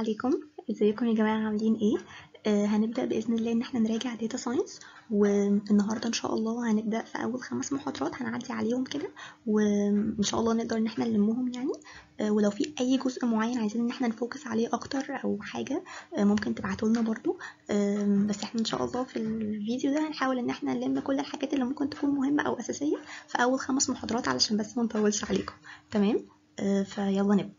عليكم ازيكم يا جماعة عاملين ايه آه هنبدأ بإذن الله ان احنا نراجع داتا ساينس والنهاردة ان شاء الله هنبدأ في اول خمس محاضرات هنعدي عليهم كده وان شاء الله نقدر ان احنا نلمهم يعني آه ولو في اي جزء معين عايزين ان احنا نفوكس عليه اكتر او حاجة آه ممكن تبعتولنا برضو آه بس احنا ان شاء الله في الفيديو ده هنحاول ان احنا نلم كل الحاجات اللي ممكن تكون مهمة او اساسية في اول خمس محاضرات علشان بس ما نطولش عليكم تمام آه فيلا نبدأ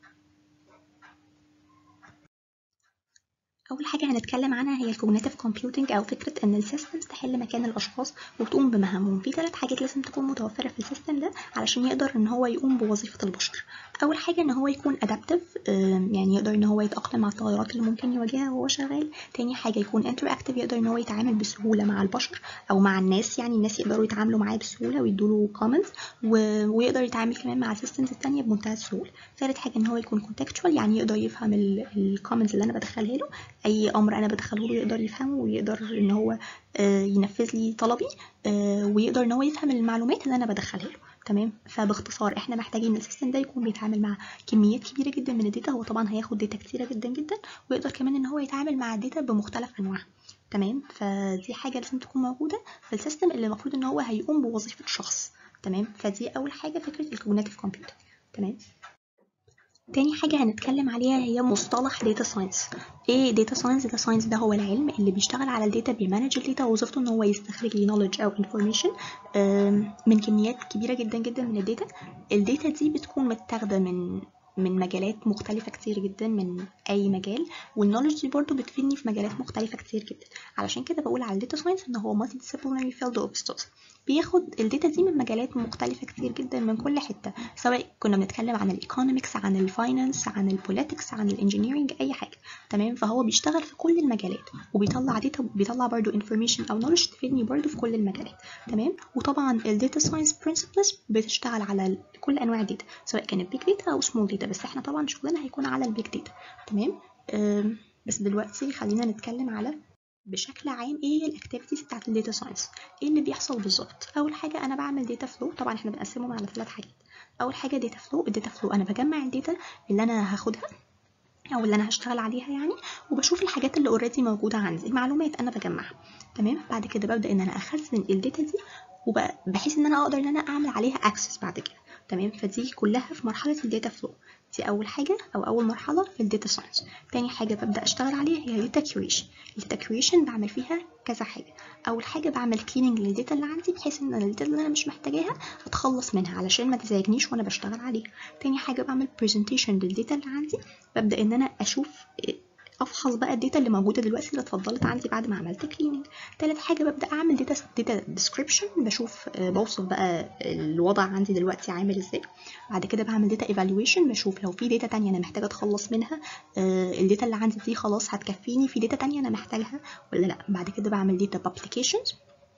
اول حاجه هنتكلم عنها هي الكوجنيتيف كومبيوتنج او فكره ان السيستمز تحل مكان الاشخاص وتقوم بمهامهم في ثلاث حاجات لازم تكون متوفره في السيستم ده علشان يقدر ان هو يقوم بوظيفه البشر اول حاجه ان هو يكون ادابتيف يعني يقدر ان هو يتاقلم مع التغيرات اللي ممكن يواجهها وهو شغال تاني حاجه يكون انتراكتيف يقدر ان هو يتعامل بسهوله مع البشر او مع الناس يعني الناس يقدروا يتعاملوا معاه بسهوله ويدوا له كومنتس ويقدر يتعامل كمان مع السيستمز الثانيه بمنتهى السهوله ثالث حاجه ان هو يكون كونتكستوال يعني يقدر يفهم الكومنتس اللي انا بدخلها له اي امر انا بدخله له يقدر يفهمه ويقدر ان هو ينفذ لي طلبي ويقدر ان هو يفهم المعلومات اللي انا بدخلها له تمام فباختصار احنا محتاجين السيستم ده يكون بيتعامل مع كميات كبيره جدا من الداتا هو طبعا هياخد داتا كتيره جدا جدا ويقدر كمان ان هو يتعامل مع الداتا بمختلف انواعها تمام فدي حاجه لازم تكون موجوده في السيستم اللي المفروض ان هو هيقوم بوظيفه شخص تمام فدي اول حاجه فكره الكوجنيتيف كومبيوتنج تمام تاني حاجة هنتكلم عليها هي مصطلح داتا ساينس ايه داتا ساينس داتا ساينس ده هو العلم اللي بيشتغل على الداتا بيمانج الداتا ووظيفته ان هو يستخرج لي نولج او انفورميشن من كميات كبيرة جدا جدا من الداتا الداتا دي بتكون متاخدة من من مجالات مختلفة كتير جدا من أي مجال والنولج دي برضو بتفيدني في مجالات مختلفة كتير جدا علشان كده بقول على الداتا ساينس إن هو مالتي ديسيبلينري فيلد اوف ستادي بياخد الداتا دي من مجالات مختلفة كتير جدا من كل حتة سواء كنا بنتكلم عن الايكونومكس عن الفاينانس عن البوليتكس عن الانجينيرنج أي حاجة تمام فهو بيشتغل في كل المجالات وبيطلع داتا بيطلع برضو انفورميشن أو نولج تفيدني برضو في كل المجالات تمام وطبعا الداتا ساينس برنسبلز بتشتغل على كل أنواع الداتا سواء كانت بيج داتا أو سمول داتا بس احنا طبعا شغلنا هيكون على البيج داتا تمام بس دلوقتي خلينا نتكلم على بشكل عام ايه هي الاكتيفيتيز بتاعت الداتا ساينس ايه اللي بيحصل بالظبط اول حاجه انا بعمل داتا فلو طبعا احنا بنقسمهم على ثلاث حاجات اول حاجه داتا فلو الداتا فلو انا بجمع الداتا اللي انا هاخدها او اللي انا هشتغل عليها يعني وبشوف الحاجات اللي اوريدي موجوده عندي المعلومات انا بجمعها تمام بعد كده ببدا ان انا اخزن الداتا دي وبحيث ان انا اقدر ان انا اعمل عليها اكسس بعد كده تمام فدي كلها في مرحله الداتا فلو دي اول حاجه او اول مرحله في الداتا ساينس تاني حاجه ببدا اشتغل عليها هي الداتا كيوريشن الداتا كيوريشن بعمل فيها كذا حاجه اول حاجه بعمل كليننج للداتا اللي عندي بحيث ان الداتا اللي انا مش محتاجاها اتخلص منها علشان ما تزعجنيش وانا بشتغل عليها تاني حاجه بعمل برزنتيشن للداتا اللي عندي ببدا ان انا اشوف افحص بقى الداتا اللي موجوده دلوقتي اللي اتفضلت عندي بعد ما عملت كليننج تالت حاجه ببدا اعمل داتا داتا ديسكريبشن بشوف بوصف بقى الوضع عندي دلوقتي عامل ازاي بعد كده بعمل داتا ايفالويشن بشوف لو في داتا تانية انا محتاجه اتخلص منها الداتا اللي عندي دي خلاص هتكفيني في داتا تانية انا محتاجها ولا لا بعد كده بعمل داتا بابليكيشنز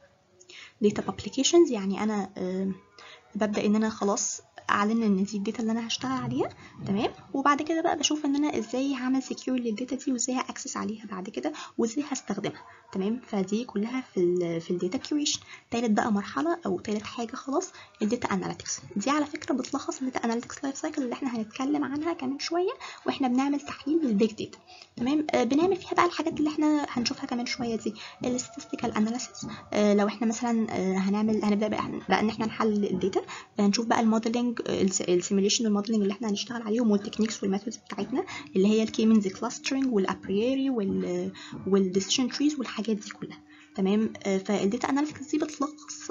داتا بابليكيشنز يعني انا ببدا ان انا خلاص اعلن ان دي الداتا اللي انا هشتغل عليها تمام وبعد كده بقى بشوف ان انا ازاي هعمل سكيور للداتا دي وازاي هاكسس عليها بعد كده وازاي هستخدمها تمام فدي كلها في ال في الداتا كيوريشن تالت بقى مرحله او تالت حاجه خلاص الداتا اناليتكس دي على فكره بتلخص الداتا اناليتكس لايف سايكل اللي احنا هنتكلم عنها كمان شويه واحنا بنعمل تحليل للبيج داتا تمام آه بنعمل فيها بقى الحاجات اللي احنا هنشوفها كمان شويه دي الستاتستيكال اناليسيس آه لو احنا مثلا آه هنعمل هنبدا بقى, بقى ان احنا نحلل الداتا هنشوف بقى الموديلنج السيميليشن والموديلنج اللي احنا هنشتغل عليهم والتكنيكس والميثودز بتاعتنا اللي هي الكيمنز كلاسترنج والابرياري والديسيشن تريز والحاجات دي كلها تمام فالداتا اناليتكس دي بتلخص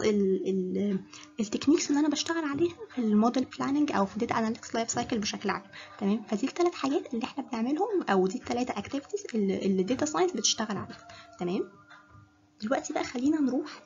التكنيكس اللي انا بشتغل عليها في الموديل بلاننج او في الداتا اناليتكس لايف سايكل بشكل عام تمام فدي الثلاث حاجات اللي احنا بنعملهم او دي الثلاثه اكتيفيتيز اللي الداتا ساينس بتشتغل عليها تمام دلوقتي بقى خلينا نروح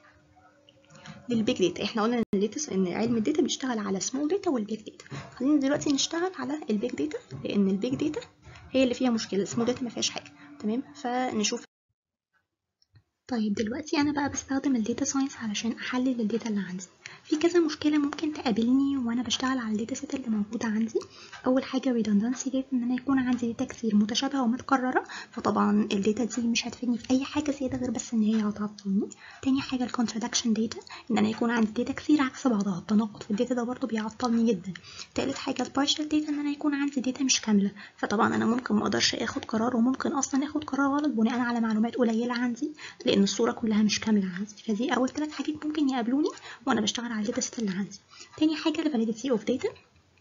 للبيج داتا احنا قلنا ان الداتا ان علم الداتا بيشتغل على سمول داتا والبيج داتا خلينا دلوقتي نشتغل على البيج داتا لان البيج داتا هي اللي فيها مشكله السمول داتا ما فيهاش حاجه تمام فنشوف طيب دلوقتي انا بقى بستخدم الداتا ساينس علشان احلل الداتا اللي عندي في كذا مشكله ممكن تقابلني وانا بشتغل على الداتا سيت اللي موجوده عندي اول حاجه redundancy ديت ان انا يكون عندي داتا كتير متشابهه ومتكرره فطبعا الداتا دي مش هتفيدني في اي حاجه زياده غير بس ان هي هتعطلني تاني حاجه الكونترادكشن داتا ان انا يكون عندي داتا كتير عكس بعضها التناقض في الداتا ده برضه بيعطلني جدا تالت حاجه البارشال داتا ان انا يكون عندي داتا مش كامله فطبعا انا ممكن ما اقدرش اخد قرار وممكن اصلا اخد قرار غلط بناء على معلومات قليله عندي لان الصوره كلها مش كامله عندي فدي اول ثلاث حاجات ممكن يقابلوني وانا بشتغل على الداتا سيت اللي عندي تاني حاجه الفاليديتي اوف داتا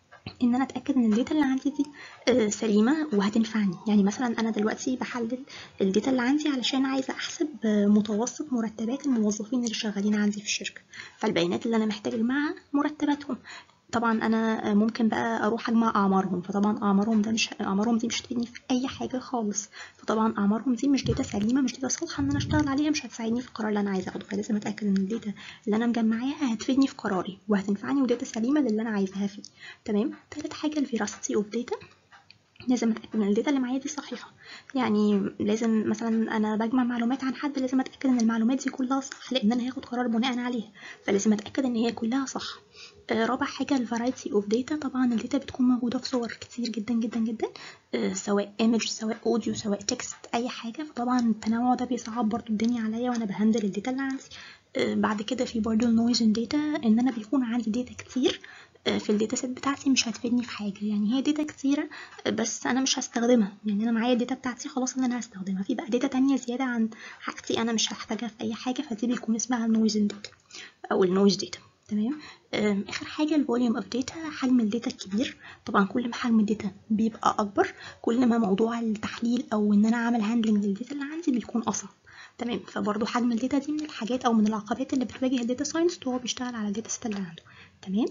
ان انا اتاكد ان الداتا اللي عندي دي آه، سليمه وهتنفعني يعني مثلا انا دلوقتي بحلل الداتا اللي عندي علشان عايزه احسب آه، متوسط مرتبات الموظفين اللي شغالين عندي في الشركه فالبيانات اللي انا محتاج اجمعها مرتباتهم طبعا انا ممكن بقى اروح اجمع اعمارهم فطبعا اعمارهم ده مش اعمارهم دي مش هتفيدني في اي حاجه خالص فطبعا اعمارهم دي مش داتا سليمه مش داتا صالحه ان انا اشتغل عليها مش هتساعدني في القرار اللي انا عايزه اخده فلازم اتاكد ان الداتا اللي انا مجمعاها هتفيدني في قراري وهتنفعني وداتا سليمه للي انا عايزاها فيه تمام تالت حاجه الفيراستي اوف داتا لازم اتاكد ان الداتا اللي معايا دي صحيحه يعني لازم مثلا انا بجمع معلومات عن حد لازم اتاكد ان المعلومات دي كلها صح لان انا هاخد قرار بناء عليها فلازم اتاكد ان هي كلها صح آه، رابع حاجه الفرايتي اوف داتا طبعا الداتا بتكون موجوده في صور كتير جدا جدا جدا آه، سواء ايمج سواء اوديو سواء تكست اي حاجه فطبعا التنوع ده بيصعب برضو الدنيا عليا وانا بهندل الداتا اللي عندي آه، بعد كده في برضو النويز ان داتا ان انا بيكون عندي داتا كتير آه، في الداتا سيت بتاعتي مش هتفيدني في حاجه يعني هي داتا كتيره آه، بس انا مش هستخدمها يعني انا معايا الداتا بتاعتي خلاص ان انا هستخدمها في بقى داتا تانية زياده عن حاجتي انا مش هحتاجها في اي حاجه فدي بيكون اسمها النويز ان داتا او النويز داتا تمام آم، اخر حاجه الفوليوم اوف داتا حجم الداتا الكبير طبعا كل ما حجم الداتا بيبقى اكبر كل ما موضوع التحليل او ان انا اعمل هاندلنج للداتا اللي عندي بيكون اصعب تمام فبرضه حجم الداتا دي من الحاجات او من العقبات اللي بتواجه الداتا ساينس وهو بيشتغل على الداتا سيت اللي عنده تمام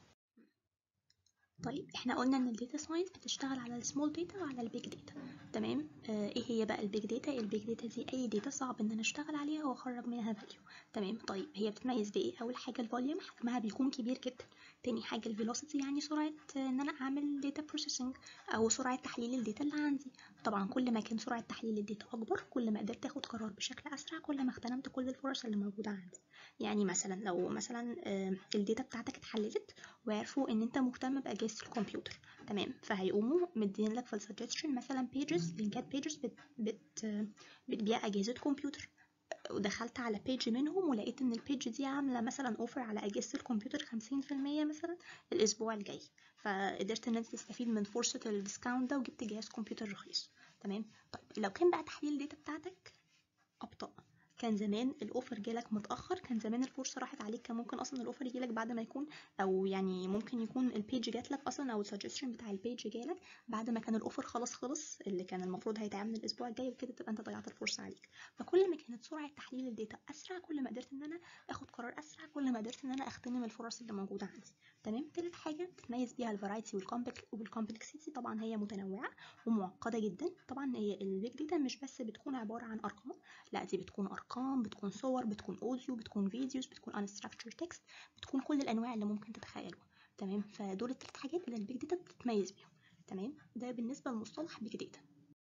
طيب احنا قلنا ان الداتا ساينس بتشتغل على السمول داتا وعلى البيج داتا تمام آه ايه هي بقى البيج داتا البيج داتا دي اي داتا صعب ان انا اشتغل عليها واخرج منها فاليو تمام طيب هي بتتميز بايه اول حاجه الفوليوم حجمها بيكون كبير جدا تاني حاجه الفيلوسيتي يعني سرعه آه، ان انا اعمل داتا بروسيسنج او سرعه تحليل الداتا اللي عندي طبعا كل ما كان سرعه تحليل الداتا اكبر كل ما قدرت اخد قرار بشكل اسرع كل ما اغتنمت كل الفرص اللي موجوده عندي يعني مثلا لو مثلا آه، الداتا بتاعتك اتحللت وعرفوا ان انت مهتم باجهزه الكمبيوتر تمام فهيقوموا مدين لك في السجستشن مثلا بيجز لينكات بيجز بت بت بتبيع اجهزه كمبيوتر ودخلت على بيج منهم ولقيت ان البيج دي عامله مثلا اوفر على اجهزه الكمبيوتر 50% مثلا الاسبوع الجاي فقدرت ان انت تستفيد من فرصه الديسكاونت ده وجبت جهاز كمبيوتر رخيص تمام طيب لو كان بقى تحليل الداتا بتاعتك ابطأ كان زمان الاوفر جالك متاخر كان زمان الفرصه راحت عليك كان ممكن اصلا الاوفر يجيلك بعد ما يكون او يعني ممكن يكون البيج جات لك اصلا او السجستشن بتاع البيج جالك بعد ما كان الاوفر خلاص خلص اللي كان المفروض هيتعمل الاسبوع الجاي وكده تبقى انت ضيعت الفرصه عليك فكل ما كانت سرعه تحليل الداتا اسرع كل ما قدرت ان انا اخد قرار اسرع كل ما قدرت ان انا اغتنم الفرص اللي موجوده عندي تمام تالت حاجه بتتميز بيها الفرايتي والكومبلكسيتي طبعا هي متنوعه ومعقده جدا طبعا هي البيج داتا مش بس بتكون عباره عن ارقام لا دي بتكون ارقام بتكون صور بتكون اوديو بتكون فيديوز بتكون unstructured text بتكون كل الانواع اللي ممكن تتخيلوها تمام فدول الثلاث حاجات اللي البيج داتا بتتميز بيهم تمام ده بالنسبه لمصطلح بيج داتا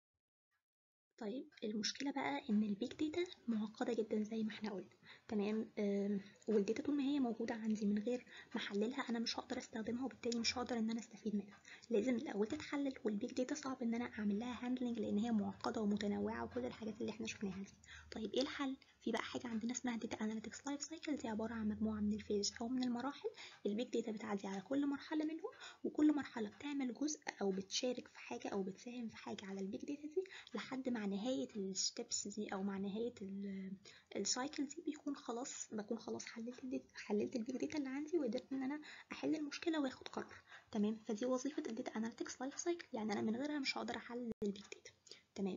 طيب المشكلة بقى إن البيج داتا معقدة جدا زي ما احنا قلنا تمام آم، والداتا طول ما هي موجودة عندي من غير ما أحللها أنا مش هقدر أستخدمها وبالتالي مش هقدر إن أنا أستفيد منها لازم الأول تتحلل والبيج داتا صعب إن أنا أعمل لها هاندلنج لأن هي معقدة ومتنوعة وكل الحاجات اللي احنا شفناها دي طيب إيه الحل؟ في بقى حاجة عندنا اسمها داتا اناليتكس لايف سايكل دي عبارة عن مجموعة من الفيز أو من المراحل البيج داتا بتعدي على كل مرحلة منهم وكل مرحلة بتعمل جزء أو بتشارك في حاجة أو بتساهم في حاجة على البيج داتا دي لحد مع نهاية الستبس دي أو مع نهاية السايكل دي بيكون خلاص بكون خلاص حللت الداتا حللت البيج داتا اللي عندي وقدرت إن أنا أحل المشكلة وآخد قرار تمام فدي وظيفة الداتا اناليتكس لايف سايكل يعني أنا من غيرها مش هقدر أحلل البيج داتا تمام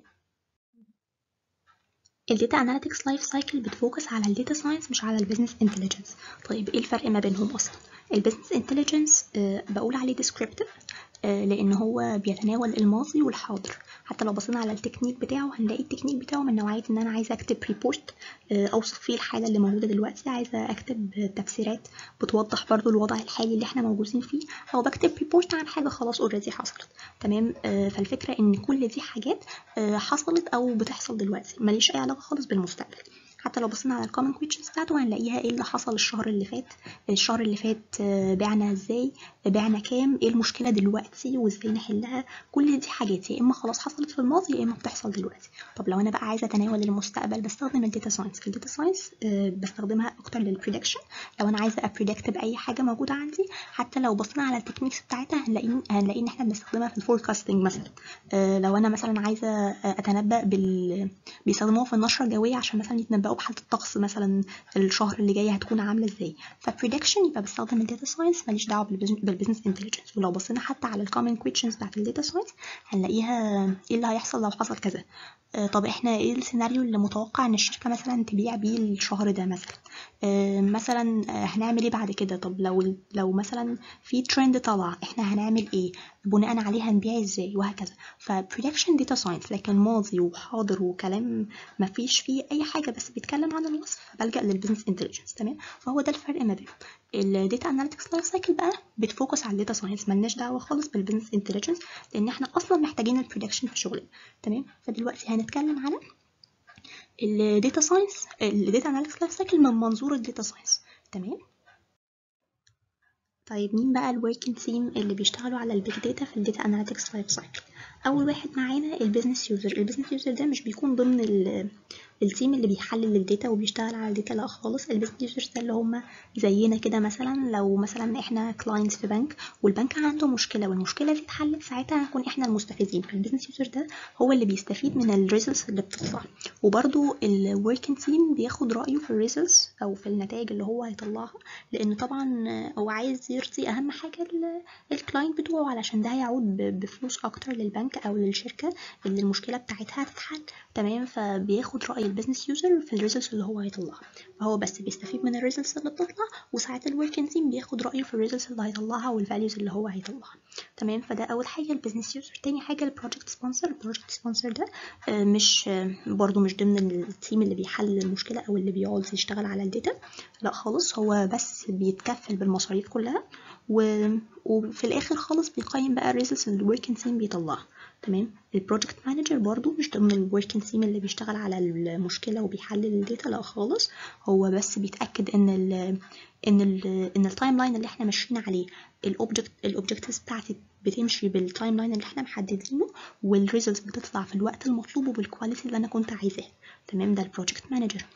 الداتا اناليتكس لايف سايكل بتفوكس على الداتا ساينس مش على البيزنس انتليجنس طيب ايه الفرق ما بينهم اصلا البيزنس انتليجنس بقول عليه descriptive آه، لان هو بيتناول الماضي والحاضر حتى لو بصينا على التكنيك بتاعه هنلاقي التكنيك بتاعه من نوعيه ان انا عايزه اكتب ريبورت اوصف فيه الحاله اللي موجوده دلوقتي عايزه اكتب تفسيرات بتوضح برضو الوضع الحالي اللي احنا موجودين فيه او بكتب ريبورت عن حاجه خلاص اوريدي حصلت تمام آه، فالفكره ان كل دي حاجات آه، حصلت او بتحصل دلوقتي ماليش اي علاقه خالص بالمستقبل حتى لو بصينا على الكومن كويشنز بتاعته هنلاقيها ايه اللي حصل الشهر اللي فات الشهر اللي فات آه، بعنا ازاي بعنا كام ايه المشكله دلوقتي وازاي نحلها كل دي حاجات يا اما خلاص حصلت في الماضي يا اما بتحصل دلوقتي طب لو انا بقى عايزه اتناول المستقبل بستخدم الداتا ساينس الداتا ساينس بستخدمها اكتر للبريدكشن لو انا عايزه ابريدكت باي حاجه موجوده عندي حتى لو بصينا على التكنيكس بتاعتها هنلاقي هنلاقي ان احنا بنستخدمها في الفوركاستنج مثلا آه، لو انا مثلا عايزه آه، اتنبأ بال بيستخدموها في النشره الجويه عشان مثلا يتنبأوا بحاله الطقس مثلا الشهر اللي جاي هتكون عامله ازاي فبريدكشن يبقى بستخدم الداتا ساينس ماليش دعوه بالبيزنس انتليجنس ولو بصينا حتى على الكومن كويشنز بتاعت الداتا ساينس هنلاقيها ايه اللي هيحصل لو حصل كذا آه، طب احنا ايه السيناريو اللي متوقع ان الشركه مثلا تبيع بيه الشهر ده مثلا آه، مثلا آه، هنعمل ايه بعد كده طب لو لو مثلا في ترند طلع احنا هنعمل ايه بناء عليه هنبيع ازاي وهكذا فبريدكشن داتا ساينس لكن ماضي وحاضر وكلام ما فيش فيه اي حاجه بس بيتكلم عن الوصف بلجأ للبيزنس انتليجنس تمام فهو ده الفرق ما بينهم الداتا اناليتكس لايف سايكل بقى بتفوكس على الداتا ساينس ملناش دعوه خالص بالبيزنس انتليجنس لان احنا اصلا محتاجين البريدكشن في شغلنا تمام فدلوقتي هنتكلم على الداتا ساينس الداتا اناليتكس لايف سايكل من منظور الداتا ساينس تمام طيب مين بقى الوركينج تيم اللي بيشتغلوا على البيج داتا في الداتا اناليتكس لايف سايكل اول واحد معانا البيزنس يوزر البيزنس يوزر ده مش بيكون ضمن ال التيم اللي بيحلل الداتا وبيشتغل على الداتا لا خالص البيزنس يوزرز ده اللي هم زينا كده مثلا لو مثلا احنا كلاينتس في بنك والبنك عنده مشكله والمشكله دي اتحلت ساعتها هنكون احنا المستفيدين فالبيزنس يوزر ده هو اللي بيستفيد من الريزلتس اللي بتطلع وبرده الوركينج تيم بياخد رايه في الريزلتس او في النتائج اللي هو هيطلعها لان طبعا هو عايز يرضي اهم حاجه الكلاينت بتوعه علشان ده هيعود بفلوس اكتر للبنك او للشركه اللي المشكله بتاعتها هتتحل تمام فبياخد راي البيزنس يوزر في الريزلتس اللي هو هيطلعها فهو بس بيستفيد من الريزلتس اللي بتطلع وساعات الوركينج تيم بياخد رايه في الريزلتس اللي هيطلعها والفاليوز اللي هو هيطلعها تمام فده اول حاجه البيزنس يوزر تاني حاجه البروجكت سبونسر البروجكت سبونسر ده آه، مش آه، برضو مش ضمن التيم اللي بيحل المشكله او اللي بيقعد يشتغل على الداتا لا خالص هو بس بيتكفل بالمصاريف كلها و... وفي الاخر خالص بيقيم بقى الريزلتس اللي الوركينج تيم بيطلعها تمام البروجكت مانجر برضو مش ضمن الوركينج تيم اللي بيشتغل على المشكله وبيحلل الداتا لا خالص هو بس بيتاكد ان ال ان ال ان التايم لاين اللي احنا ماشيين عليه الاوبجكت الاوبجكتيفز بتاعتي بتمشي بالتايم لاين اللي احنا محددينه والريزلتس بتطلع في الوقت المطلوب وبالكواليتي اللي انا كنت عايزاها تمام ده البروجكت مانجر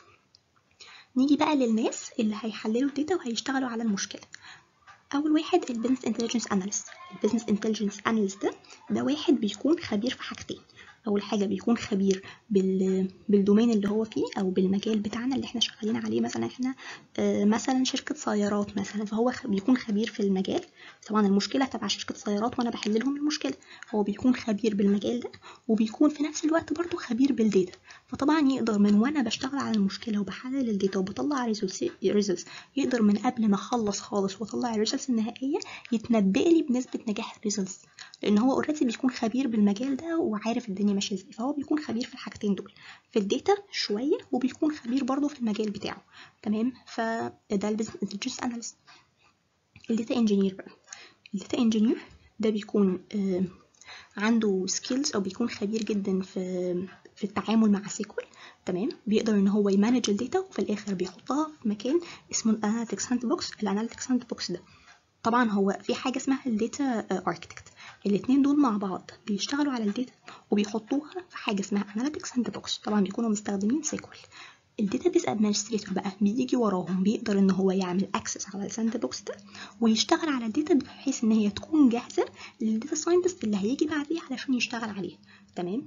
نيجي بقى للناس اللي هيحللوا الداتا وهيشتغلوا على المشكله اول واحد البيزنس انتليجنس اناليست البيزنس انتليجنس اناليست ده ده واحد بيكون خبير في حاجتين اول حاجه بيكون خبير بال... بالدومين اللي هو فيه او بالمجال بتاعنا اللي احنا شغالين عليه مثلا احنا آه مثلا شركه سيارات مثلا فهو خ... بيكون خبير في المجال طبعا المشكله تبع شركه سيارات وانا بحل لهم المشكله هو بيكون خبير بالمجال ده وبيكون في نفس الوقت برضه خبير بالداتا فطبعا يقدر من وانا بشتغل على المشكله وبحلل الداتا وبطلع ريزلتس يقدر من قبل ما اخلص خالص واطلع الريزلتس النهائيه يتنبأ لي بنسبه نجاح الريزلتس لان هو اوريدي بيكون خبير بالمجال ده وعارف الدنيا ماشيه ازاي فهو بيكون خبير في الحاجتين دول في الداتا شويه وبيكون خبير برضه في المجال بتاعه تمام فده البيزنس اناليست الداتا انجينير بقى الداتا انجينير ده بيكون آه عنده سكيلز او بيكون خبير جدا في في التعامل مع سيكوال تمام بيقدر ان هو يمانج الداتا وفي الاخر بيحطها في مكان اسمه الاناليتكس هاند بوكس الاناليتكس هاند بوكس ده طبعا هو في حاجه اسمها الداتا اركتكت الاثنين دول مع بعض بيشتغلوا على الداتا وبيحطوها في حاجه اسمها اناليتكس هاند بوكس طبعا بيكونوا مستخدمين سيكوال الداتابيس ادمنستريتور بقى بيجي وراهم بيقدر ان هو يعمل اكسس على الساند بوكس ده ويشتغل على الداتا بحيث ان هي تكون جاهزه للداتا ساينتست اللي هيجي بعديه علشان يشتغل عليها تمام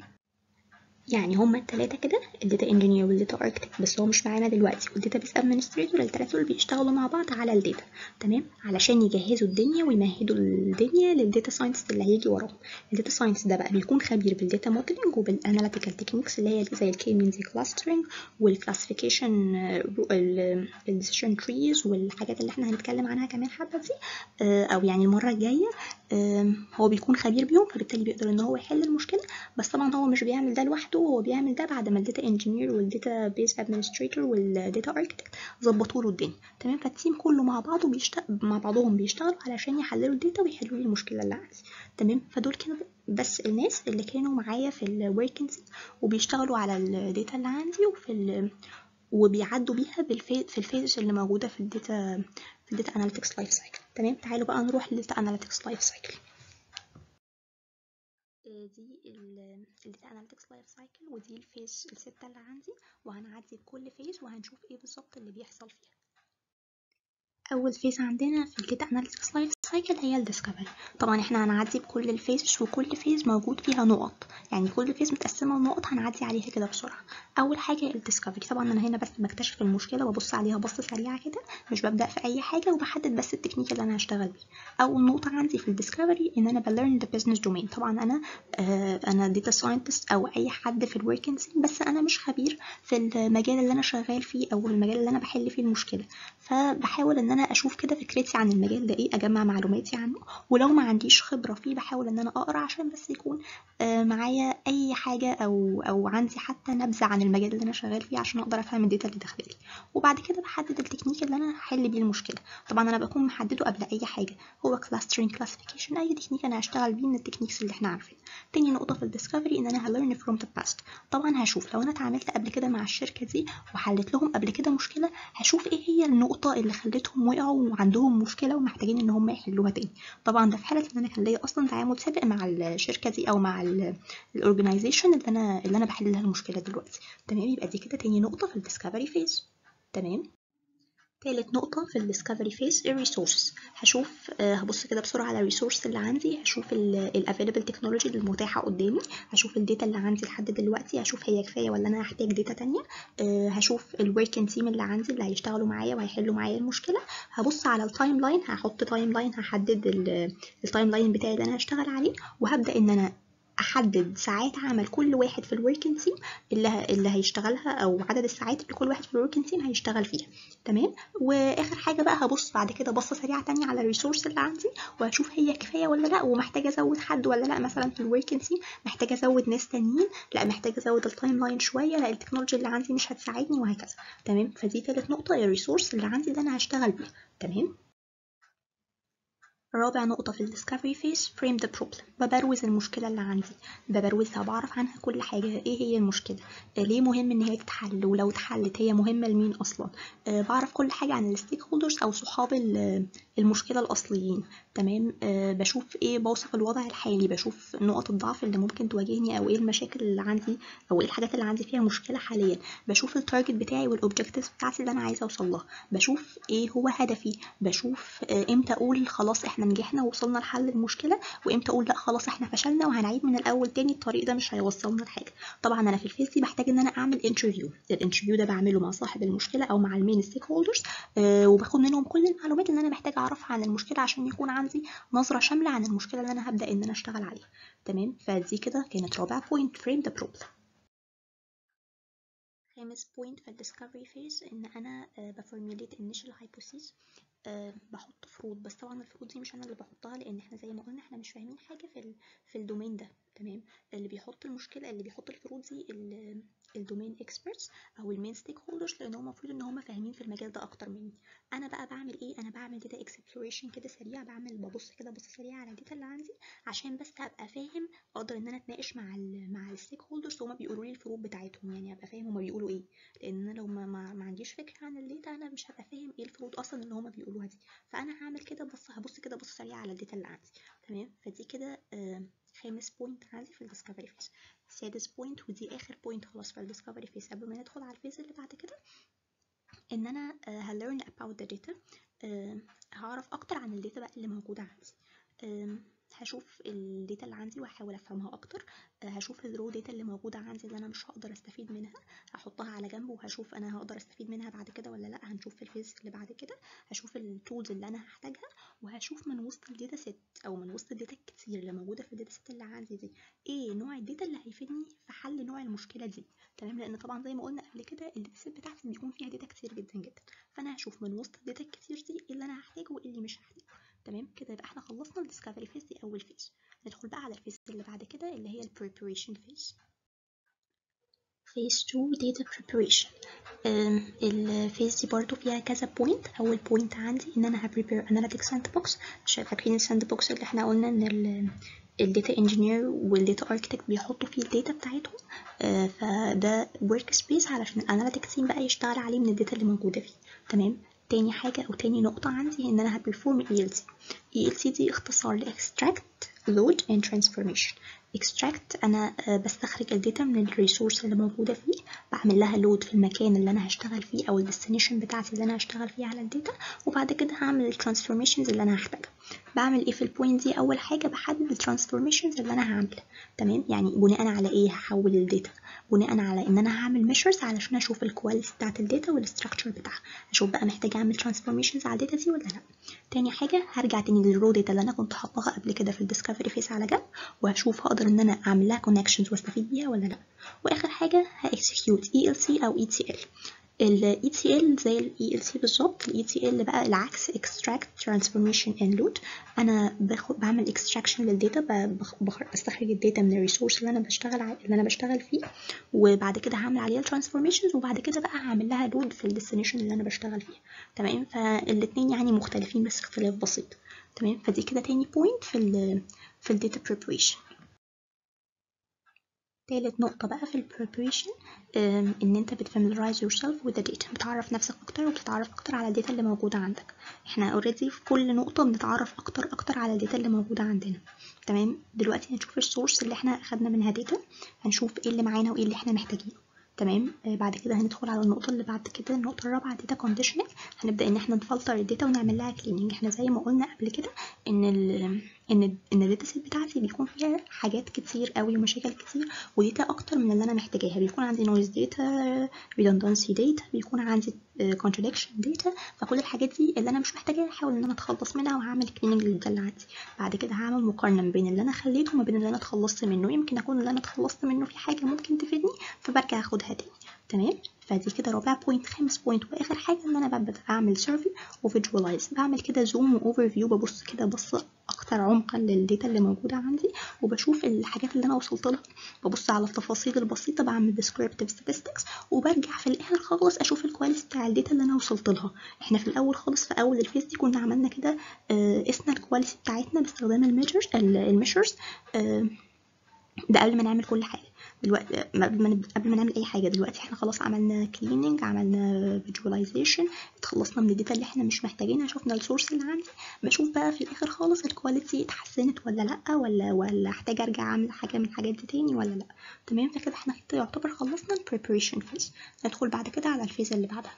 يعني هما التلاتة كده الداتا انجينير والداتا اركتكت بس هو مش معانا دلوقتي والداتا بيس ادمنستريتور التلاتة دول بيشتغلوا مع بعض على الداتا تمام علشان يجهزوا الدنيا ويمهدوا الدنيا للداتا ساينس اللي هيجي وراهم الداتا ساينس ده بقى بيكون خبير بالداتا موديلنج وبالاناليتيكال تكنيكس اللي هي زي الكي مينز كلاسترنج والكلاسيفيكيشن الديسيشن تريز والحاجات اللي احنا هنتكلم عنها كمان حبه دي او يعني المره الجايه هو بيكون خبير بيهم فبالتالي بيقدر ان هو يحل المشكله بس طبعا هو مش بيعمل ده لوحده هو بيعمل ده بعد ما الداتا انجينير والداتا بيس ادمنستريتور والداتا اركتكت ظبطوا له الدنيا تمام فالتيم كله مع بعضه بيشتغل مع بعضهم بيشتغلوا علشان يحللوا الداتا ويحلوا لي المشكله اللي عندي تمام فدول كانوا بس الناس اللي كانوا معايا في الوركينج وبيشتغلوا على الداتا اللي عندي وفي ال وبيعدوا بيها بالفي... في الفيز اللي موجوده في الداتا في الداتا اناليتكس لايف سايكل تمام تعالوا بقى نروح للداتا اناليتكس لايف سايكل دي الداتا اناليتكس لايف سايكل ودي الفيز الستة اللي عندي وهنعدي بكل فيز وهنشوف ايه بالظبط اللي بيحصل فيها اول فيز عندنا في الداتا اناليتكس لايف سايكل هي الديسكفري طبعا احنا هنعدي بكل الفيزز وكل فيز موجود فيها نقط يعني كل فيز متقسمه لنقط هنعدي عليها كده بسرعه اول حاجه الديسكفري طبعا انا هنا بس بكتشف المشكله وابص عليها بصه سريعه كده مش ببدا في اي حاجه وبحدد بس التكنيك اللي انا هشتغل بيه اول نقطه عندي في الديسكفري ان انا بليرن ذا بزنس دومين طبعا انا آه انا داتا ساينتست او اي حد في الوركنسي بس انا مش خبير في المجال اللي انا شغال فيه او المجال اللي انا بحل فيه المشكله فبحاول ان انا اشوف كده فكرتي عن المجال ده ايه اجمع معلوماتي عنه ولو ما عنديش خبره فيه بحاول ان انا اقرا عشان بس يكون آه معايا اي حاجه او او عندي حتى نبذه عن المجال اللي انا شغال فيه عشان اقدر افهم الداتا اللي داخلالي وبعد كده بحدد التكنيك اللي انا هحل بيه المشكله طبعا انا بكون محدده قبل اي حاجه هو كلاسترينج كلاسيفيكيشن اي تكنيك انا هشتغل بيه من التكنيكس اللي احنا عارفين تاني نقطه في الديسكفري ان انا هليرن فروم ذا باست طبعا هشوف لو انا اتعاملت قبل كده مع الشركه دي وحلت لهم قبل كده مشكله هشوف ايه هي النقطه اللي خلتهم وقعوا وعندهم مشكله ومحتاجين ان هم يحلوها تاني طبعا ده في حاله ان انا كان ليا اصلا تعامل سابق مع الشركه دي او مع الاورجنايزيشن اللي انا اللي انا بحل لها المشكله دلوقتي تمام يبقى دي كده تاني نقطه في الديسكفري فيز تمام تالت نقطة في الديسكفري فيز الريسورس هشوف آه هبص كده بسرعة على الريسورس اللي عندي هشوف الافيلبل تكنولوجي المتاحة قدامي هشوف الداتا اللي عندي لحد دلوقتي هشوف هي كفاية ولا انا هحتاج داتا تانية آه هشوف الوركينج تيم اللي عندي اللي هيشتغلوا معايا وهيحلوا معايا المشكلة هبص على التايم لاين هحط تايم لاين هحدد التايم لاين بتاعي اللي انا هشتغل عليه وهبدأ ان انا احدد ساعات عمل كل واحد في الوركينج تيم اللي اللي هيشتغلها او عدد الساعات اللي كل واحد في الوركينج تيم هيشتغل فيها تمام واخر حاجه بقى هبص بعد كده بصه سريعه تانية على الريسورس اللي عندي وهشوف هي كفايه ولا لا ومحتاجه ازود حد ولا لا مثلا في الوركينج تيم محتاجه ازود ناس تانيين لا محتاجه ازود التايم لاين شويه لا التكنولوجي اللي عندي مش هتساعدني وهكذا تمام فدي تالت نقطه الريسورس اللي عندي اللي انا هشتغل بيها تمام رابع نقطة في الديسكفري فيس فريم ذا بروبلم ببروز المشكلة اللي عندي ببروزها بعرف عنها كل حاجة ايه هي المشكلة آه ليه مهم ان هي تتحل ولو اتحلت هي مهمة لمين اصلا آه بعرف كل حاجة عن الستيك هولدرز او صحاب المشكلة الاصليين تمام آه بشوف ايه بوصف الوضع الحالي بشوف نقط الضعف اللي ممكن تواجهني او ايه المشاكل اللي عندي او ايه الحاجات اللي عندي فيها مشكلة حاليا بشوف التارجت بتاعي والاوبجكتيفز بتاعتي اللي انا عايزة اوصل لها بشوف ايه هو هدفي بشوف امتى اقول خلاص احنا نجحنا ووصلنا لحل المشكله وامتى اقول لا خلاص احنا فشلنا وهنعيد من الاول تاني الطريق ده مش هيوصلنا لحاجه طبعا انا في الفيز دي بحتاج ان انا اعمل انترفيو الانترفيو ده بعمله مع صاحب المشكله او مع المين ستيك هولدرز أه وباخد منهم كل المعلومات اللي انا محتاجه اعرفها عن المشكله عشان يكون عندي نظره شامله عن المشكله اللي انا هبدا ان انا اشتغل عليها تمام فدي كده كانت رابع بوينت فريم ذا بروبلم خامس بوينت في الديسكفري فيز ان انا بفورميوليت initial hypothesis أه بحط فروض بس طبعا الفروض دي مش انا اللي بحطها لان احنا زي ما قلنا احنا مش فاهمين حاجه في ال في الدومين ده تمام اللي بيحط المشكله اللي بيحط الفروض دي الدومين اكسبرتس او المين ستيك هولدرز لان هم المفروض ان هم فاهمين في المجال ده اكتر مني انا بقى بعمل ايه انا بعمل داتا اكسبلوريشن كده سريع بعمل ببص كده بص سريع على الداتا اللي عندي عشان بس ابقى فاهم اقدر ان انا اتناقش مع ال مع الستيك هولدرز وهما بيقولوا لي الفروض بتاعتهم يعني ابقى فاهم هما بيقولوا ايه لان انا لو ما, ما, ما عنديش فكره عن الداتا انا مش هبقى فاهم ايه الفروض اصلا اللي هما بيقولوها دي فانا هعمل كده بص هبص كده بص سريع على الداتا اللي عندي تمام فدي كده آه خامس بوينت عندي في الديسكفري فيس سادس بوينت ودي اخر بوينت خلاص في الديسكفري فيس قبل ما ندخل على الفيز اللي بعد كده ان انا uh, هليرن about the data uh, هعرف اكتر عن الداتا بقى اللي موجوده عندي uh, هشوف الداتا اللي عندي وهحاول افهمها اكتر هشوف الرو داتا اللي موجوده عندي اللي انا مش هقدر استفيد منها هحطها على جنب وهشوف انا هقدر استفيد منها بعد كده ولا لا هنشوف في الفيز اللي بعد كده هشوف التولز اللي انا هحتاجها وهشوف من وسط الداتا سيت او من وسط الداتا الكتير اللي موجوده في الداتا سيت اللي عندي دي ايه نوع الداتا اللي هيفيدني في حل نوع المشكله دي تمام لان طبعا زي ما قلنا قبل كده الداتا سيت بتاعتي بيكون فيها داتا كتير جدا جدا فانا هشوف من وسط الداتا الكتير دي ايه اللي انا هحتاجه وايه اللي مش هحتاجه تمام كده يبقى احنا خلصنا الديسكفري فيز دي اول فيز ندخل بقى على الفيز اللي بعد كده اللي هي البريبريشن فيز phase 2 data preparation الفيز دي برضو فيها كذا بوينت اول بوينت عندي ان انا هبريبير analytic sandbox مش فاكرين الساند بوكس اللي احنا قلنا ان ال الداتا انجينير والداتا اركتكت بيحطوا فيه الداتا بتاعتهم آه، فده ورك سبيس علشان الاناليتيك تيم بقى يشتغل عليه من الداتا اللي موجوده فيه تمام تاني حاجة أو تاني نقطة عندي إن أنا هبرفورم ELT ELT دي اختصار ل Extract Load and Transformation extract أنا آه، بستخرج الداتا من الريسورس اللي موجودة فيه بعمل لها لود في المكان اللي أنا هشتغل فيه أو الديستنيشن بتاعتي اللي أنا هشتغل فيه على الداتا وبعد كده هعمل الترانسفورميشنز اللي أنا هحتاجها بعمل إيه في البوينت دي أول حاجة بحدد الترانسفورميشنز اللي أنا هعملها تمام يعني بناء على إيه هحول الداتا بناء على ان انا هعمل ميجرز علشان اشوف الكواليتي بتاعت الداتا والاستراكشر بتاعها اشوف بقى محتاجه اعمل ترانسفورميشنز على الداتا دي ولا لا تاني حاجه هرجع تاني للرو داتا اللي انا كنت حاطاها قبل كده في الديسكفري فيس على جنب وهشوف هقدر ان انا اعمل لها كونكشنز واستفيد بيها ولا لا واخر حاجه هاكسكيوت اي ال سي او اي تي ال ال ETL زي ال ELC بالظبط ال ETL بقى العكس extract transformation and load انا باخد بعمل extraction للداتا ب- بخ- بخ- بستخرج الداتا من الريسورس اللي انا بشتغل ع- اللي انا بشتغل فيه وبعد كده هعمل عليها transformations وبعد كده بقى هعمل لها load في الديستنيشن اللي انا بشتغل فيها تمام فالاتنين يعني مختلفين بس اختلاف بسيط تمام فدي كده تاني point في ال في ال data preparation تالت نقطة بقى في ال preparation أم، إن أنت بتفاميلارايز yourself with the data بتعرف نفسك أكتر وبتتعرف أكتر على الداتا اللي موجودة عندك احنا already في كل نقطة بنتعرف أكتر أكتر على الداتا اللي موجودة عندنا تمام دلوقتي هنشوف السورس اللي احنا أخدنا منها داتا هنشوف ايه اللي معانا وايه اللي احنا محتاجينه تمام آه بعد كده هندخل على النقطة اللي بعد كده النقطة الرابعة داتا كونديشننج هنبدأ إن احنا نفلتر الداتا ونعمل لها كليننج احنا زي ما قلنا قبل كده إن ال ان ان الداتا سيت بتاعتي بيكون فيها حاجات كتير قوي ومشاكل كتير وداتا اكتر من اللي انا محتاجاها بيكون عندي نويز داتا redundancy داتا بيكون عندي contradiction داتا فكل الحاجات دي اللي انا مش محتاجاها احاول ان انا اتخلص منها وهعمل كليننج للداتا اللي عندي بعد كده هعمل مقارنه ما بين اللي انا خليته وما بين اللي انا اتخلصت منه يمكن اكون اللي انا اتخلصت منه في حاجه ممكن تفيدني فبرجع اخدها تاني تمام فدي كده رابع بوينت خامس بوينت واخر حاجه ان انا ببدا اعمل سيرفي وفيجواليز بعمل كده زوم واوفر فيو ببص كده بصه اكتر عمقا للداتا اللي موجوده عندي وبشوف الحاجات اللي انا وصلت لها ببص على التفاصيل البسيطه بعمل descriptive statistics وبرجع في الاخر خالص اشوف الكواليتي بتاع الداتا اللي انا وصلت لها احنا في الاول خالص في اول الفيس دي كنا عملنا كده آه، قسنا الكواليتي بتاعتنا باستخدام الميجرز الميجرز ده قبل ما نعمل كل حاجه دلوقتي قبل ما قبل ما نعمل اي حاجه دلوقتي احنا خلاص عملنا كليننج عملنا فيجواليزيشن اتخلصنا من الداتا اللي احنا مش محتاجينها شفنا السورس اللي عندي بشوف بقى في الاخر خالص الكواليتي اتحسنت ولا لا ولا ولا احتاج ارجع اعمل حاجه من الحاجات دي تاني ولا لا تمام فكده احنا كده يعتبر خلصنا البريبريشن فيز ندخل بعد كده على الفيز اللي بعدها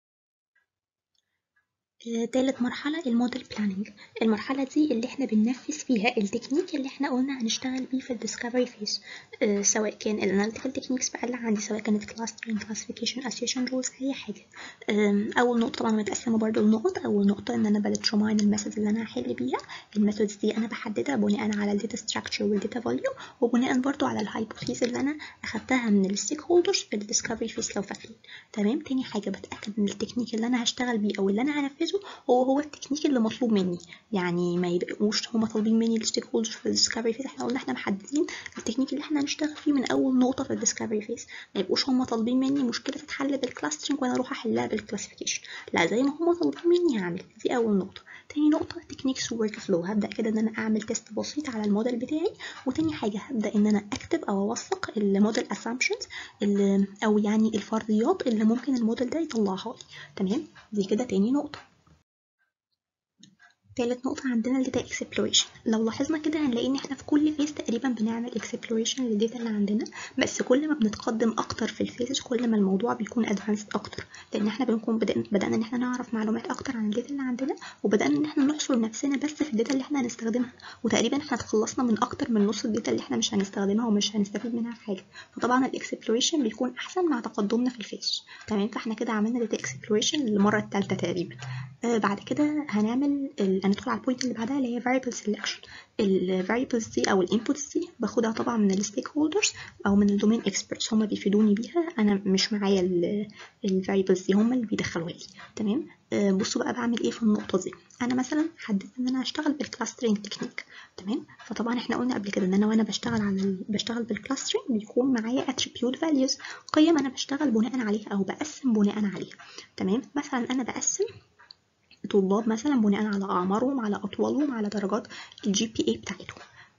آه، تالت مرحلة الموديل بلاننج المرحلة دي اللي احنا بننفذ فيها التكنيك اللي احنا قلنا هنشتغل بيه في الديسكفري فيز اه سواء كان الاناليتيكال تكنيكس بقى اللي عندي سواء كانت كلاسترنج كلاسيفيكيشن اسوشيشن رولز اي حاجة آم، اول نقطة طبعا متقسمة برضو لنقط اول نقطة ان انا بديترماين الميثود اللي انا هحل بيها الميثودز دي انا بحددها بناء على الداتا ستراكشر والداتا فوليوم وبناء برضو على الهايبوثيس اللي انا اخدتها من الستيك هولدرز في الديسكفري فيز لو فاكرين تمام تاني حاجة بتأكد ان التكنيك اللي انا هشتغل بيه او اللي انا هنفذه هو هو التكنيك اللي مطلوب مني يعني ما يبقوش هما طالبين مني الستيك هولدرز في الديسكفري فيس احنا قلنا احنا محددين التكنيك اللي احنا هنشتغل فيه من اول نقطه في الديسكفري فيس ما يبقوش هما طالبين مني مشكله تتحل بالكلاسترنج وانا اروح احلها بالكلاسيفيكيشن لا زي ما هما طالبين مني هعمل دي اول نقطه تاني نقطة تكنيكس وورك فلو هبدأ كده ان انا اعمل تيست بسيط على الموديل بتاعي وتاني حاجة هبدأ ان انا اكتب او اوثق الموديل assumptions اللي او يعني الفرضيات اللي ممكن الموديل ده يطلعها لي تمام دي كده تاني نقطة تالت نقطة عندنا الداتا اكسبلوريشن لو لاحظنا كده هنلاقي ان احنا في كل فيز تقريبا بنعمل اكسبلوريشن للداتا اللي عندنا بس كل ما بنتقدم اكتر في الفيز كل ما الموضوع بيكون ادفانسد اكتر لان احنا بنكون بدأنا, بدأنا ان احنا نعرف معلومات اكتر عن الداتا اللي عندنا وبدأنا ان احنا نحصر نفسنا بس في الداتا اللي احنا هنستخدمها وتقريبا احنا اتخلصنا من اكتر من نص الداتا اللي احنا مش هنستخدمها ومش هنستفيد منها في حاجة فطبعا الاكسبلوريشن بيكون احسن مع تقدمنا في الفيز تمام فاحنا كده عملنا داتا اكسبلوريشن للمرة الثالثة تقريبا آه بعد كده هنعمل ال... هندخل على البوينت اللي بعدها اللي هي variable selection ال variables دي او الانبوتس دي باخدها طبعا من الستيك هولدرز او من الدومين اكسبرتس هما بيفيدوني بيها انا مش معايا ال variables دي هما اللي بيدخلوها لي تمام آه بصوا بقى بعمل ايه في النقطه دي انا مثلا حددت ان انا هشتغل بالكلاسترنج تكنيك تمام فطبعا احنا قلنا قبل كده ان انا وانا بشتغل على ال... بشتغل بالكلاسترنج بيكون معايا attribute values قيم انا بشتغل بناء عليها او بقسم بناء عليها تمام مثلا انا بقسم طلاب مثلا بناء على اعمارهم على اطوالهم على درجات الجي بي اي بتاعتهم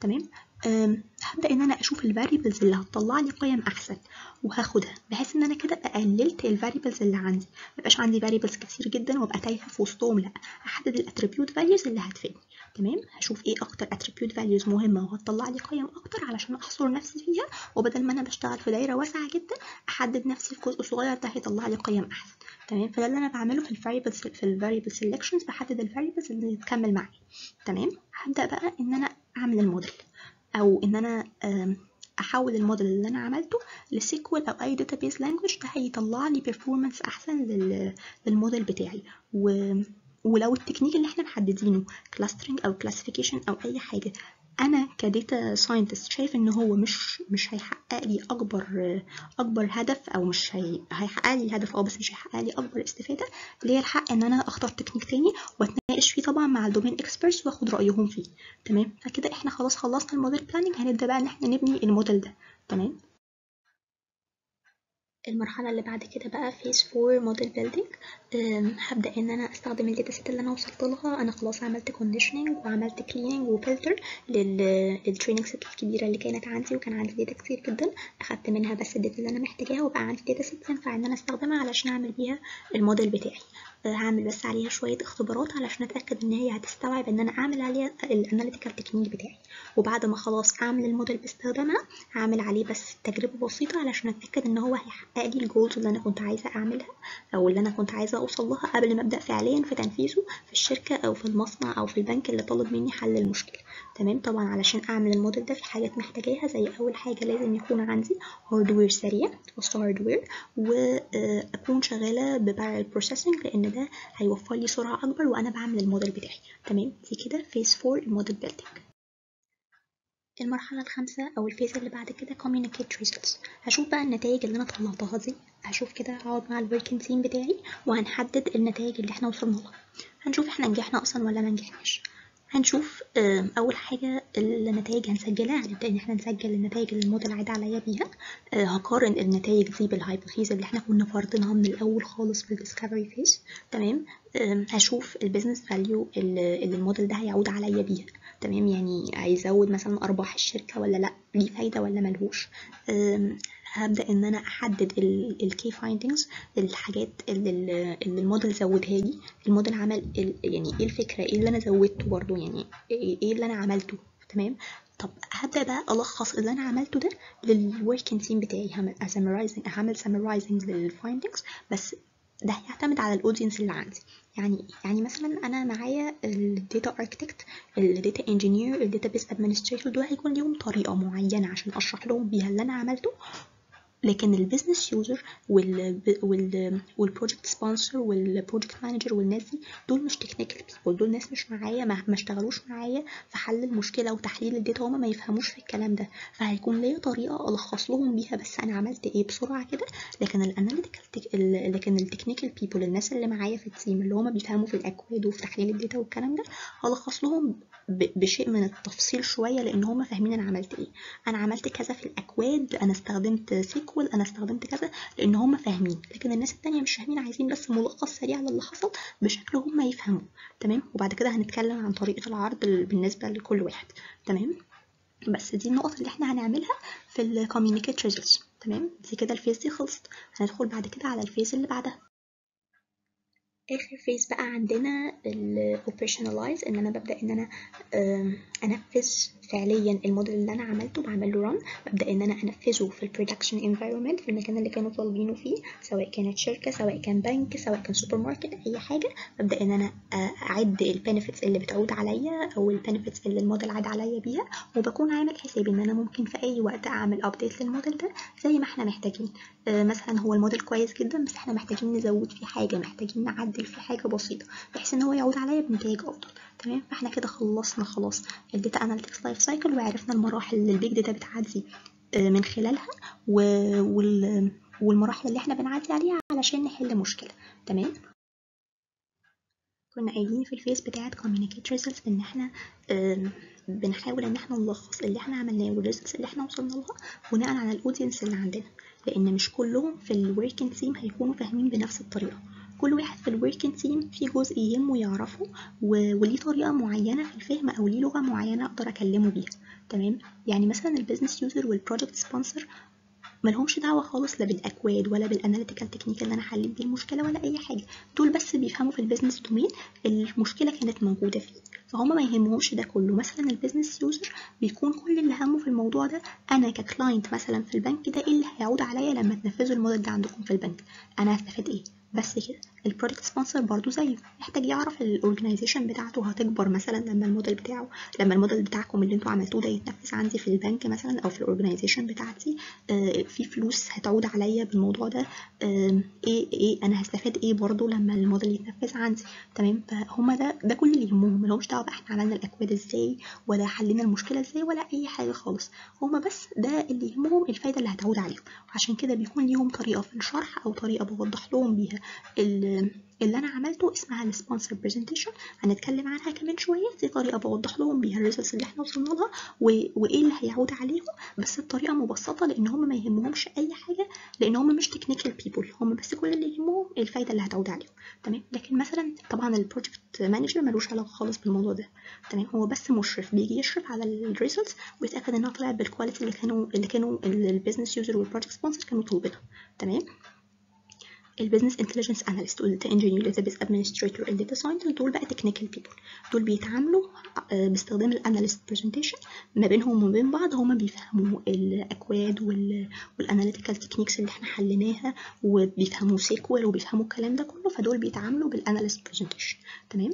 تمام أم، هبدا ان انا اشوف الفاريبلز اللي هتطلع لي قيم احسن وهاخدها بحيث ان انا كده قللت الفاريبلز اللي عندي ميبقاش عندي فاريبلز كتير جدا وابقى تايهه في وسطهم لا هحدد الاتريبيوت فاليوز اللي هتفيدني تمام هشوف ايه اكتر اتريبيوت فاليوز مهمه وهتطلع لي قيم اكتر علشان احصر نفسي فيها وبدل ما انا بشتغل في دايره واسعه جدا احدد نفسي في جزء صغير ده هيطلع لي قيم احسن تمام فده اللي انا بعمله في الفاريبلز في الفاريبل سيلكشنز بحدد الفاريبلز اللي تكمل معايا تمام هبدا بقى ان انا اعمل الموديل او ان انا أم، احول الموديل اللي انا عملته لسيكوال او اي داتابيز لانجوج ده هيطلع لي بيرفورمانس احسن لل- للموديل بتاعي و ولو التكنيك اللي احنا محددينه كلاسترنج او كلاسيفيكيشن او اي حاجه انا كديتا ساينتست شايف ان هو مش مش هيحقق لي اكبر اكبر هدف او مش هي هيحقق لي الهدف اه بس مش هيحقق لي اكبر استفاده ليا الحق ان انا اختار تكنيك تاني واتناقش فيه طبعا مع الدومين اكسبرتس واخد رايهم فيه تمام فكده احنا خلاص خلصنا الموديل بلاننج هنبدا بقى ان احنا نبني الموديل ده تمام المرحلة اللي بعد كده بقى فيس 4 موديل بيلدينج هبدأ إن أنا أستخدم الداتا سيت اللي أنا وصلت لها أنا خلاص عملت كونديشننج وعملت كليننج وفلتر للتريننج سيت الكبيرة اللي كانت عندي وكان عندي داتا كتير جدا أخدت منها بس الداتا اللي أنا محتاجاها وبقى عندي داتا سيت ينفع إن أنا أستخدمها علشان أعمل بيها الموديل بتاعي آه، هعمل بس عليها شوية اختبارات علشان أتأكد إن هي هتستوعب إن أنا أعمل عليها الأناليتيكال تكنيك بتاعي وبعد ما خلاص أعمل الموديل باستخدامها هعمل عليه بس تجربة بسيطة علشان أتأكد إن هو هيحقق لي الجولز اللي أنا كنت عايزة أعملها أو اللي أنا كنت عايزة أوصل لها قبل ما أبدأ فعليا في تنفيذه في الشركة أو في المصنع أو في البنك اللي طلب مني حل المشكلة تمام طبعا علشان أعمل الموديل ده في حاجات محتاجاها زي أول حاجة لازم يكون عندي هاردوير سريع وسط هاردوير وأكون شغالة ببارل بروسيسنج لأن ده هيوفر لي سرعة أكبر وأنا بعمل الموديل بتاعي تمام دي كده فيز 4 الموديل بيلدينج المرحلة الخامسة أو الفيز اللي بعد كده communicate results هشوف بقى النتائج اللي أنا طلعتها دي هشوف كده هقعد مع الوركينج تيم بتاعي وهنحدد النتائج اللي احنا وصلنا لها هنشوف احنا نجحنا أصلا ولا ما نجحناش هنشوف آم، أول حاجة النتائج هنسجلها هنبدأ إن احنا نسجل النتائج اللي الموديل عاد عليا بيها آه، هقارن النتائج دي بالهايبوثيز اللي احنا كنا فارضينها من الأول خالص في الديسكفري فيز تمام آم، هشوف البيزنس فاليو اللي اللي الموديل ده هيعود عليا بيها تمام يعني هيزود مثلا ارباح الشركه ولا لا ليه فايده ولا ملهوش أم، هبدا ان انا احدد الكي فايندنجز الحاجات اللي, اللي الموديل زودها لي الموديل عمل ال- يعني ايه الفكره ايه اللي انا زودته برضو يعني ايه إيه اللي انا عملته تمام طب هبدا بقى الخص اللي انا عملته ده للوركينج تيم بتاعي هعمل سمرايزنج هعمل سمرايزنج للفايندنجز بس ده هيعتمد على الاودينس اللي عندي يعني يعني مثلا انا معايا الداتا اركتكت الداتا انجينير الداتا بيس ادمنستريتور دول هيكون ليهم طريقه معينه عشان اشرح لهم بيها اللي انا عملته لكن البيزنس يوزر وال وال والبروجكت سبونسر والبروجكت مانجر والناس دي دول مش تكنيكال بيبول دول ناس مش معايا ما, ما اشتغلوش معايا في حل المشكله وتحليل الداتا هما ما يفهموش في الكلام ده فهيكون ليا طريقه الخص لهم بيها بس انا عملت ايه بسرعه كده لكن الاناليتيكال لكن التكنيكال بيبول الناس اللي معايا في التيم اللي هما بيفهموا في الاكواد وفي تحليل الداتا والكلام ده هلخص لهم ب- بشيء من التفصيل شويه لان هما فاهمين انا عملت ايه انا عملت كذا في الاكواد انا استخدمت سيكوال انا استخدمت كذا لان هم فاهمين لكن الناس التانية مش فاهمين عايزين بس ملخص سريع للي حصل بشكل هم يفهموه تمام وبعد كده هنتكلم عن طريقة العرض ال- بالنسبة لكل واحد تمام بس دي النقط اللي احنا هنعملها في ال communicate results تمام دي كده الفيز دي خلصت هندخل بعد كده على الفيز اللي بعدها اخر فيز بقى عندنا ال operationalize ان انا ببدا ان انا آم، انفذ فعليا الموديل اللي انا عملته بعمل له run ببدا ان انا انفذه في البرودكشن انفايرمنت في المكان اللي كانوا طالبينه فيه سواء كانت شركه سواء كان بنك سواء كان سوبر ماركت اي حاجه ببدا ان انا آه، اعد البنفيتس اللي بتعود عليا او البنفيتس اللي الموديل عاد عليا بيها وبكون عامل حسابي ان انا ممكن في اي وقت اعمل ابديت للموديل ده زي ما احنا محتاجين آه، مثلا هو الموديل كويس جدا بس احنا محتاجين نزود فيه حاجه محتاجين نعدل فيه حاجه بسيطه بحيث ان هو يعود عليا بنتائج افضل تمام فاحنا كده خلصنا خلاص الداتا اناليتكس لايف سايكل وعرفنا المراحل اللي البيج داتا بتعدي آه، من خلالها و- وال والمراحل اللي احنا بنعدي عليها علشان نحل مشكله تمام كنا قايلين في الفيس بتاعة communicate results ان احنا آم، بنحاول ان احنا نلخص اللي احنا عملناه والريزلتس اللي احنا وصلنا لها بناء على الاودينس اللي عندنا لان مش كلهم في الوركينج تيم هيكونوا فاهمين بنفس الطريقه كل واحد في الوركينج تيم في جزء يهمه يعرفه و- وليه طريقه معينه في الفهم او ليه لغه معينه اقدر اكلمه بيها تمام يعني مثلا البيزنس يوزر والبروجكت سبونسر ملهمش دعوة خالص لا بالأكواد ولا بالأناليتيكال تكنيك اللي أنا حليت بيه المشكلة ولا أي حاجة دول بس بيفهموا في البيزنس دومين المشكلة كانت موجودة فيه فهم ما يهمهمش ده كله مثلا البيزنس يوزر بيكون كل اللي همه في الموضوع ده أنا ككلاينت مثلا في البنك ده إيه اللي هيعود عليا لما تنفذوا الموديل ده عندكم في البنك أنا هستفاد إيه بس كده البروجكت سبونسر برضو زيه محتاج يعرف الاورجنايزيشن بتاعته هتكبر مثلا لما الموديل بتاعه لما الموديل بتاعكم اللي انتوا عملتوه ده يتنفذ عندي في البنك مثلا او في الاورجنايزيشن بتاعتي آه في فلوس هتعود عليا بالموضوع ده آه ايه ايه انا هستفاد ايه برضو لما الموديل يتنفذ عندي تمام فهما ده ده كل اللي يهمهم ملهمش دعوه بقى احنا عملنا الاكواد ازاي ولا حلينا المشكله ازاي ولا اي حاجه خالص هما بس ده اللي يهمهم الفايده اللي هتعود عليهم وعشان كده بيكون ليهم طريقه في الشرح او طريقه بوضح لهم بيها اللي انا عملته اسمها السبونسر برزنتيشن هنتكلم عنها كمان شويه دي طريقه بوضح لهم بيها الريزلتس اللي احنا وصلنا لها وايه اللي هيعود عليهم بس بطريقه مبسطه لان هم ما يهمهمش اي حاجه لان هم مش تكنيكال بيبول هم بس كل اللي يهمهم الفايده اللي هتعود عليهم تمام لكن مثلا طبعا البروجكت مانجر ملوش علاقه خالص بالموضوع ده تمام هو بس مشرف بيجي يشرف على الريزلتس ويتاكد انها طلعت بالكواليتي اللي كانوا اللي كانوا البيزنس يوزر والبروجكت سبونسر كانوا طالبينها تمام البيزنس انتليجنس اناليست والداتا انجينير داتابيس ادمنستريتور الداتا ساينتست دول بقى تكنيكال بيبل دول بيتعاملوا باستخدام الاناليست برزنتيشن ما بينهم وما بين بعض هما بيفهموا الاكواد والاناليتيكال تكنيكس اللي احنا حليناها وبيفهموا سيكوال وبيفهموا الكلام ده كله فدول بيتعاملوا بالاناليست برزنتيشن تمام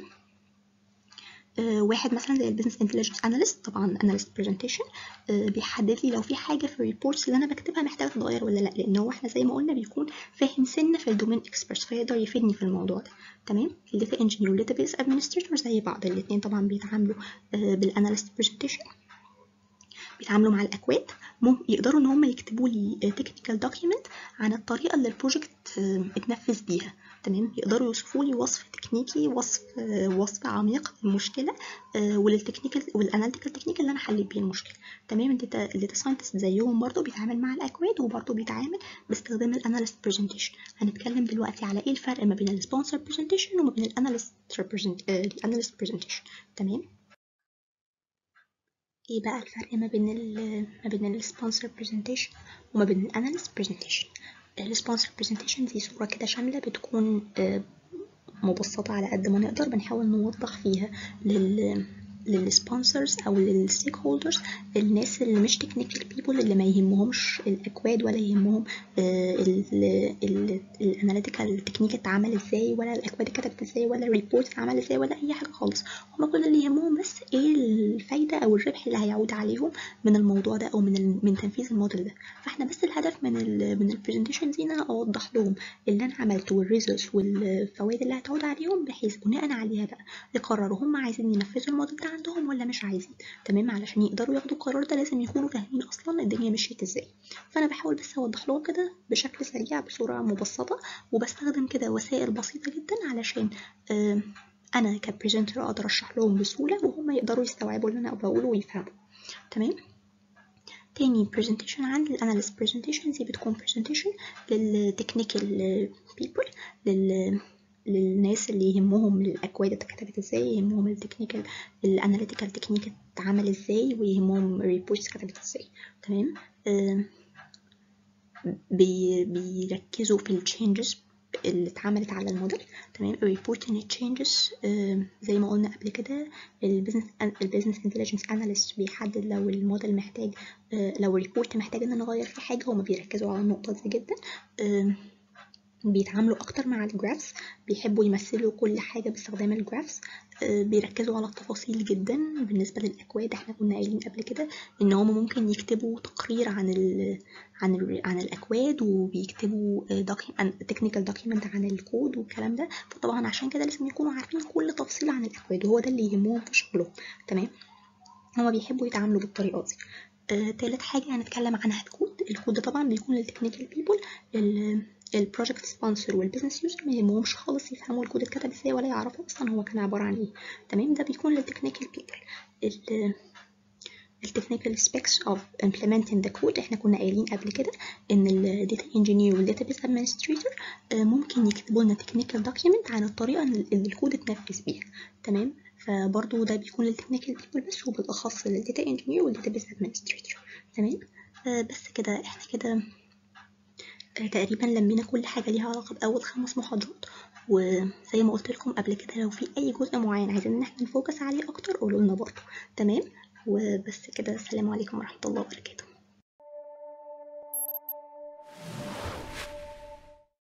واحد مثلا زي البيزنس انتليجنس اناليست طبعا اناليست برزنتيشن بيحدد لي لو في حاجه في الريبورتس اللي انا بكتبها محتاجه تتغير ولا لا لان هو احنا زي ما قلنا بيكون فاهم سنه في الدومين اكسبرت فيقدر يفيدني في الموضوع ده تمام الداتا انجينير والداتابيس ادمنستريتور زي بعض الاثنين طبعا بيتعاملوا بالاناليست برزنتيشن بيتعاملوا مع الاكواد يقدروا ان هم يكتبوا لي تكنيكال دوكيمنت عن الطريقه اللي البروجكت اتنفذ بيها تمام يقدروا يوصفوا لي وصف تكنيكي وصف وصف عميق للمشكله وللتكنيكال والاناليتيكال تكنيك اللي انا حليت بيه المشكله تمام الداتا الداتا ساينتست زيهم برضو بيتعامل مع الاكواد وبرضو بيتعامل باستخدام الاناليست برزنتيشن هنتكلم دلوقتي على ايه الفرق ما بين السبونسر برزنتيشن وما بين الاناليست الاناليست برزنتيشن تمام ايه بقى الفرق ما بين ال ما بين السبونسر برزنتيشن وما بين الاناليست برزنتيشن السبونسر برزنتيشن دي صورة كده شاملة بتكون مبسطة على قد ما نقدر بنحاول نوضح فيها لل للسبونسرز او للستيك هولدرز الناس اللي مش تكنيكال بيبول اللي ما يهمهمش الاكواد ولا يهمهم الاناليتيكال تكنيك اتعمل ازاي ولا الاكواد اتكتبت ازاي ولا الريبورت اتعمل ازاي ولا اي حاجه خالص هما كل اللي يهمهم بس ايه الفايده او الربح اللي هيعود عليهم من الموضوع ده او من من تنفيذ الموديل ده فاحنا بس الهدف من ال من البرزنتيشن دي ان انا اوضح لهم اللي انا عملته والريزلتس والفوائد اللي هتعود عليهم بحيث بناء عليها بقى يقرروا هم عايزين ينفذوا الموديل ده عندهم ولا مش عايزين تمام علشان يقدروا ياخدوا القرار ده لازم يكونوا فاهمين اصلا الدنيا مشيت ازاي فانا بحاول بس اوضح لهم كده بشكل سريع بصوره مبسطه وبستخدم كده وسائل بسيطه جدا علشان آه انا كبريزنتر اقدر اشرح لهم بسهوله وهم يقدروا يستوعبوا اللي انا بقوله ويفهموا تمام تاني presentation عندي الاناليست presentation دي بتكون presentation للتكنيكال people لل للناس اللي يهمهم الاكواد اتكتبت ازاي يهمهم التكنيكال الاناليتيكال تكنيك اتعمل ازاي ويهمهم الريبورتس اتكتبت ازاي تمام آه بي بيركزوا في التشينجز اللي اتعملت على الموديل تمام reporting changes آه زي ما قلنا قبل كده البيزنس البيزنس انتليجنس اناليست بيحدد لو الموديل محتاج آه لو الريبورت محتاج ان نغير فيه حاجه هما بيركزوا على النقطه دي جدا آه بيتعاملوا اكتر مع الجرافس بيحبوا يمثلوا كل حاجه باستخدام الجرافس بيركزوا على التفاصيل جدا بالنسبه للاكواد احنا كنا قايلين قبل كده ان هم ممكن يكتبوا تقرير عن ال عن ال عن الاكواد وبيكتبوا تكنيكال دوكيمنت عن الكود والكلام ده فطبعا عشان كده لازم يكونوا عارفين كل تفصيله عن الاكواد وهو ده اللي يهمهم في شغلهم تمام هما بيحبوا يتعاملوا بالطريقه دي آه، تالت حاجة هنتكلم عنها الكود الكود ده طبعا بيكون للتكنيكال بيبول البروجكت سبونسر والبيزنس يوزر ما يهمهمش خالص يفهموا الكود اتكتب ازاي ولا يعرفوا اصلا هو كان عبارة عن ايه تمام ده بيكون للتكنيكال بيبول التكنيكال سبيكس اوف implementing the code احنا كنا قايلين قبل كده ان الداتا انجينير والداتابيس ادمنستريتور ممكن يكتبوا لنا تكنيكال دوكيمنت عن الطريقه اللي الكود اتنفذ بيها تمام فبرضه ده بيكون للتكنيكال بيبول بس وبالأخص للداتا انجينير والداتابيس ادمنستريتور تمام آه، بس كده احنا كده آه، تقريبا لمينا كل حاجة ليها علاقة بأول خمس محاضرات وزي ما قلت لكم قبل كده لو في أي جزء معين عايزين إن احنا نفوكس عليه أكتر قولوا لنا برضه تمام وبس كده السلام عليكم ورحمة الله وبركاته